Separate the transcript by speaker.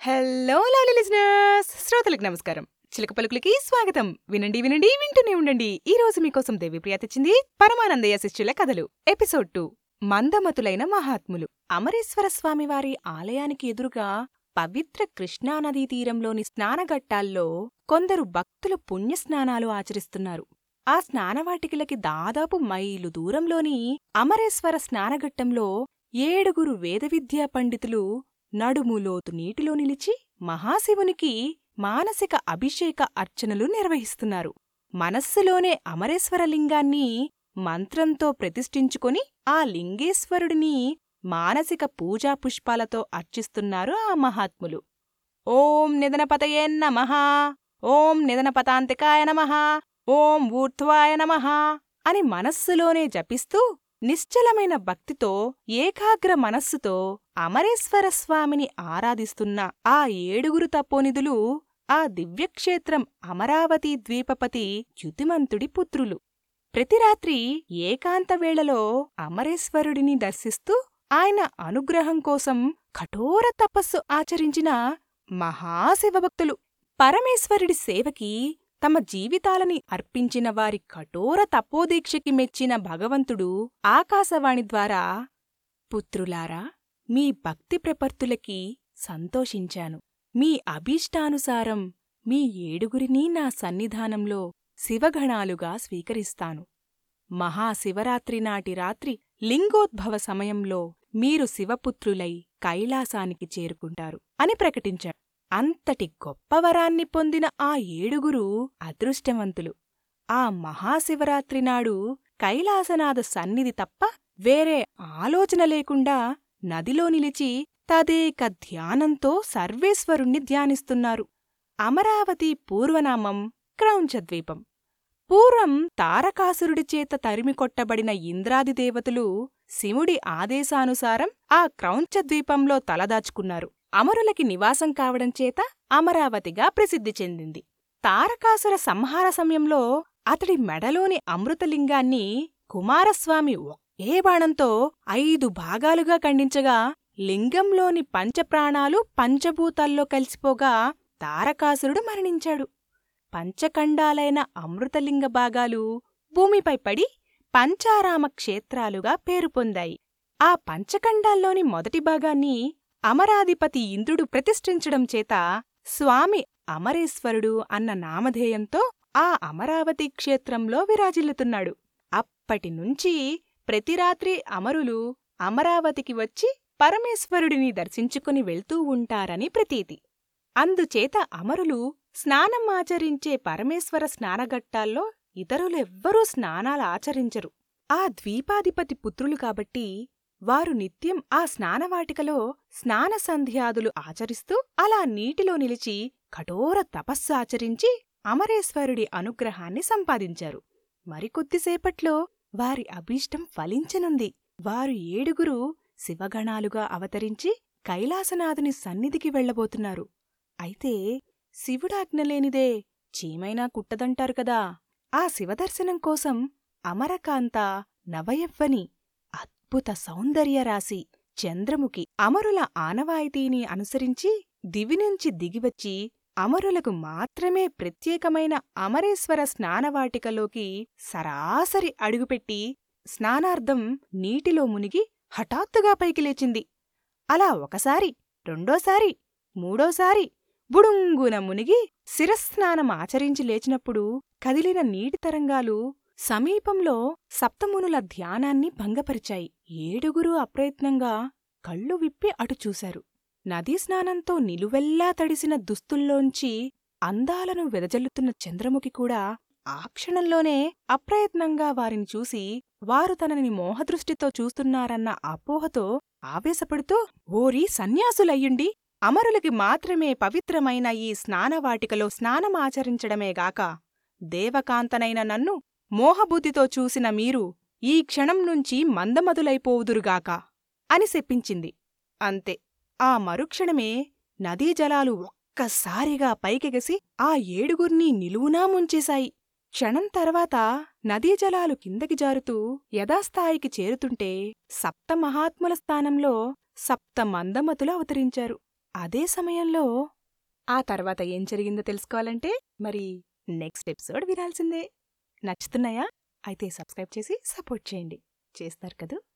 Speaker 1: hello lovely listeners శ్రోతలకు నమస్కారం చిలక పలుకులకి స్వాగతం వినండి వినండి వింటూనే ఉండండి ఈ రోజు మీకోసం దేవిప్రియ తెచ్చింది పరమానందయ్య శిష్యుల కథలు ఎపిసోడ్ టూ మందమతులైన మహాత్ములు అమరేశ్వర స్వామివారి ఆలయానికి ఎదురుగా పవిత్ర కృష్ణానదీ తీరంలోని స్నానఘట్టాల్లో కొందరు భక్తులు పుణ్యస్నానాలు ఆచరిస్తున్నారు ఆ స్నానవాటికలకి దాదాపు మైలు దూరంలోని అమరేశ్వర స్నానఘట్టంలో ఏడుగురు వేదవిద్యా పండితులు నడుములోతు నీటిలో నిలిచి మహాశివునికి మానసిక అభిషేక అర్చనలు నిర్వహిస్తున్నారు మనస్సులోనే అమరేశ్వర లింగాన్ని మంత్రంతో ప్రతిష్ఠించుకొని ఆ లింగేశ్వరుడిని మానసిక పూజా పుష్పాలతో అర్చిస్తున్నారు ఆ మహాత్ములు ఓం నిదనపతయే నమః ఓం నిదనపతాంతికాయ నమః ఓం ఊర్ధ్వాయ నమః అని మనస్సులోనే జపిస్తూ నిశ్చలమైన భక్తితో ఏకాగ్ర మనస్సుతో అమరేశ్వర స్వామిని ఆరాధిస్తున్న ఆ ఏడుగురు తపోనిధులు ఆ దివ్యక్షేత్రం అమరావతి ద్వీపపతి యుతిమంతుడి పుత్రులు ప్రతి రాత్రి ఏకాంత వేళలో అమరేశ్వరుడిని దర్శిస్తూ ఆయన అనుగ్రహం కోసం కఠోర తపస్సు ఆచరించిన మహాశివభక్తులు పరమేశ్వరుడి సేవకి తమ జీవితాలని అర్పించిన వారి కఠోర తపోదీక్షకి మెచ్చిన భగవంతుడు ఆకాశవాణి ద్వారా పుత్రులారా మీ భక్తి ప్రపర్తులకి సంతోషించాను మీ అభీష్టానుసారం మీ ఏడుగురినీ నా సన్నిధానంలో శివగణాలుగా స్వీకరిస్తాను మహాశివరాత్రి నాటి రాత్రి లింగోద్భవ సమయంలో మీరు శివపుత్రులై కైలాసానికి చేరుకుంటారు అని ప్రకటించాడు అంతటి గొప్ప వరాన్ని పొందిన ఆ ఏడుగురు అదృష్టవంతులు ఆ మహాశివరాత్రి నాడు కైలాసనాథ సన్నిధి తప్ప వేరే ఆలోచన లేకుండా నదిలో నిలిచి తదేక ధ్యానంతో సర్వేశ్వరుణ్ణి ధ్యానిస్తున్నారు అమరావతి పూర్వనామం క్రౌంచద్వీపం పూర్వం తారకాసురుడి చేత తరిమికొట్టబడిన ఇంద్రాది దేవతలు శివుడి ఆదేశానుసారం ఆ క్రౌంచద్వీపంలో తలదాచుకున్నారు అమరులకి నివాసం కావడం చేత అమరావతిగా ప్రసిద్ధి చెందింది తారకాసుర సంహార సమయంలో అతడి మెడలోని అమృతలింగాన్ని కుమారస్వామి ఒకే బాణంతో ఐదు భాగాలుగా ఖండించగా లింగంలోని పంచప్రాణాలు పంచభూతాల్లో కలిసిపోగా తారకాసురుడు మరణించాడు పంచఖండాలైన అమృతలింగ భాగాలు భూమిపై పడి పంచారామ క్షేత్రాలుగా పేరు పొందాయి ఆ పంచఖండాల్లోని మొదటి భాగాన్ని అమరాధిపతి ఇంద్రుడు ప్రతిష్ఠించడం చేత స్వామి అమరేశ్వరుడు అన్న నామధేయంతో ఆ అమరావతి క్షేత్రంలో విరాజిల్లుతున్నాడు అప్పటినుంచి ప్రతి రాత్రి అమరులు అమరావతికి వచ్చి పరమేశ్వరుడిని దర్శించుకుని వెళ్తూ ఉంటారని ప్రతీతి అందుచేత అమరులు స్నానం ఆచరించే పరమేశ్వర స్నానఘట్టాల్లో ఇతరులెవ్వరూ స్నానాలు ఆచరించరు ఆ ద్వీపాధిపతి పుత్రులు కాబట్టి వారు నిత్యం ఆ స్నానవాటికలో స్నాన సంధ్యాదులు ఆచరిస్తూ అలా నీటిలో నిలిచి కఠోర తపస్సు ఆచరించి అమరేశ్వరుడి అనుగ్రహాన్ని సంపాదించారు మరికొద్దిసేపట్లో వారి అభీష్టం ఫలించనుంది వారు ఏడుగురు శివగణాలుగా అవతరించి కైలాసనాథుని సన్నిధికి వెళ్లబోతున్నారు అయితే శివుడాజ్ఞలేనిదే చీమైనా కుట్టదంటారు కదా ఆ శివదర్శనం కోసం అమరకాంత నవయవ్వని అద్భుత సౌందర్యరాశి చంద్రముఖి అమరుల ఆనవాయితీని అనుసరించి దివినుంచి దిగివచ్చి అమరులకు మాత్రమే ప్రత్యేకమైన అమరేశ్వర స్నానవాటికలోకి సరాసరి అడుగుపెట్టి స్నానార్థం నీటిలో మునిగి హఠాత్తుగా పైకి లేచింది అలా ఒకసారి రెండోసారి మూడోసారి బుడుంగున మునిగి శిరస్నానం ఆచరించి లేచినప్పుడు కదిలిన నీటి తరంగాలు సమీపంలో సప్తమునుల ధ్యానాన్ని భంగపరిచాయి ఏడుగురు అప్రయత్నంగా కళ్ళు విప్పి అటు చూశారు నదీ స్నానంతో నిలువెల్లా తడిసిన దుస్తుల్లోంచి అందాలను వెదజల్లుతున్న చంద్రముఖి కూడా ఆ క్షణంలోనే అప్రయత్నంగా వారిని చూసి వారు తనని మోహదృష్టితో చూస్తున్నారన్న అపోహతో ఆవేశపడుతూ ఓరి సన్యాసులయ్యుండి అమరులకి మాత్రమే పవిత్రమైన ఈ స్నానవాటికలో స్నానమాచరించడమేగాక దేవకాంతనైన నన్ను మోహబుద్ధితో చూసిన మీరు ఈ క్షణం నుంచి మందమదులైపోవుదురుగాక అని శప్పించింది అంతే ఆ మరుక్షణమే నదీజలాలు ఒక్కసారిగా పైకెగసి ఆ ఏడుగుర్నీ నిలువునా ముంచేశాయి క్షణం తర్వాత నదీజలాలు కిందకి జారుతూ యథాస్థాయికి చేరుతుంటే సప్త మహాత్ముల స్థానంలో సప్త మందమతులు అవతరించారు అదే సమయంలో ఆ తర్వాత ఏం జరిగిందో తెలుసుకోవాలంటే మరి నెక్స్ట్ ఎపిసోడ్ వినాల్సిందే నచ్చుతున్నాయా అయితే సబ్స్క్రైబ్ చేసి సపోర్ట్ చేయండి చేస్తారు కదూ